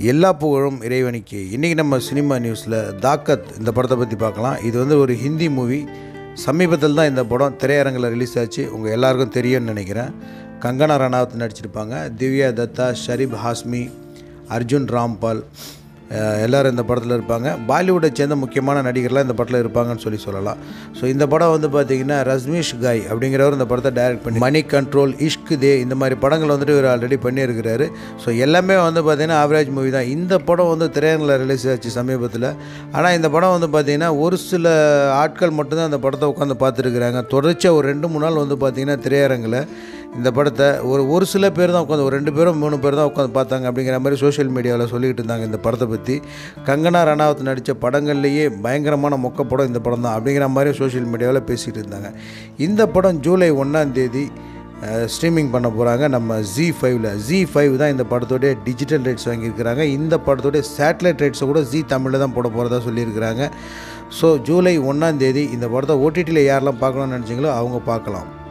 எல்லா புகழும் இறைவனுக்கு இன்றைக்கி நம்ம சினிமா நியூஸில் தாக்கத் இந்த படத்தை பற்றி பார்க்கலாம் இது வந்து ஒரு ஹிந்தி மூவி சமீபத்தில் தான் இந்த படம் திரையரங்கில் ரிலீஸ் ஆச்சு உங்கள் எல்லாருக்கும் தெரியும்னு நினைக்கிறேன் கங்கனா ரணாவத் நடிச்சிருப்பாங்க திவ்யா தத்தா ஷரீப் ஹாஸ்மி அர்ஜுன் ராம்பால் அஹ் எல்லாரும் இந்த படத்தில் இருப்பாங்க பாலிவுட்டை சேர்ந்த முக்கியமான நடிகர்லாம் இந்த படத்தில் இருப்பாங்கன்னு சொல்லி சொல்லலாம் ஸோ இந்த படம் வந்து பார்த்திங்கன்னா ரஸ்மிஷ் காய் அப்படிங்கிறவர் இந்த படத்தை டைரக்ட் பண்ணி மணி கண்ட்ரோல் இஷ்க் தே இந்த மாதிரி படங்கள் வந்துட்டு இவர் ஆல்ரெடி பண்ணியிருக்கிறாரு ஸோ எல்லாமே வந்து பார்த்திங்கன்னா ஆவரேஜ் மூவி தான் இந்த படம் வந்து திரையரங்கில் ரிலீஸ் ஆச்சு சமீபத்தில் ஆனால் இந்த படம் வந்து பார்த்திங்கன்னா ஒரு சில ஆட்கள் மட்டும்தான் அந்த படத்தை உட்காந்து பார்த்துருக்குறாங்க தொடர்ச்சியாக ஒரு ரெண்டு மூணு நாள் வந்து பார்த்திங்கன்னா திரையரங்கில் இந்த படத்தை ஒரு ஒரு சில பேர் தான் உட்காந்து ஒரு ரெண்டு பேரும் மூணு பேர் தான் உட்காந்து பார்த்தாங்க அப்படிங்கிற மாதிரி சோஷியல் மீடியாவில் சொல்லிக்கிட்டு இருந்தாங்க இந்த படத்தை பற்றி கங்கனா ரணாவத் நடித்த படங்கள்லேயே பயங்கரமான மொக்க படம் இந்த படம் தான் அப்படிங்கிற மாதிரி சோஷியல் மீடியாவில் பேசிகிட்டு இருந்தாங்க இந்த படம் ஜூலை ஒன்றாம் தேதி ஸ்ட்ரீமிங் பண்ண போகிறாங்க நம்ம ஜி ஃபைவ்ல ஜி ஃபைவ் தான் இந்த படத்தோடைய டிஜிட்டல் ரைட்ஸ் வாங்கியிருக்கிறாங்க இந்த படத்தோடைய சேட்டலைட் ரைட்ஸை கூட ஜி தமிழில் தான் போட போகிறதா சொல்லியிருக்கிறாங்க ஸோ ஜூலை ஒன்றாம் தேதி இந்த படத்தை ஓடிடியில் யாரெல்லாம் பார்க்கணும்னு நினச்சிங்களோ அவங்க பார்க்கலாம்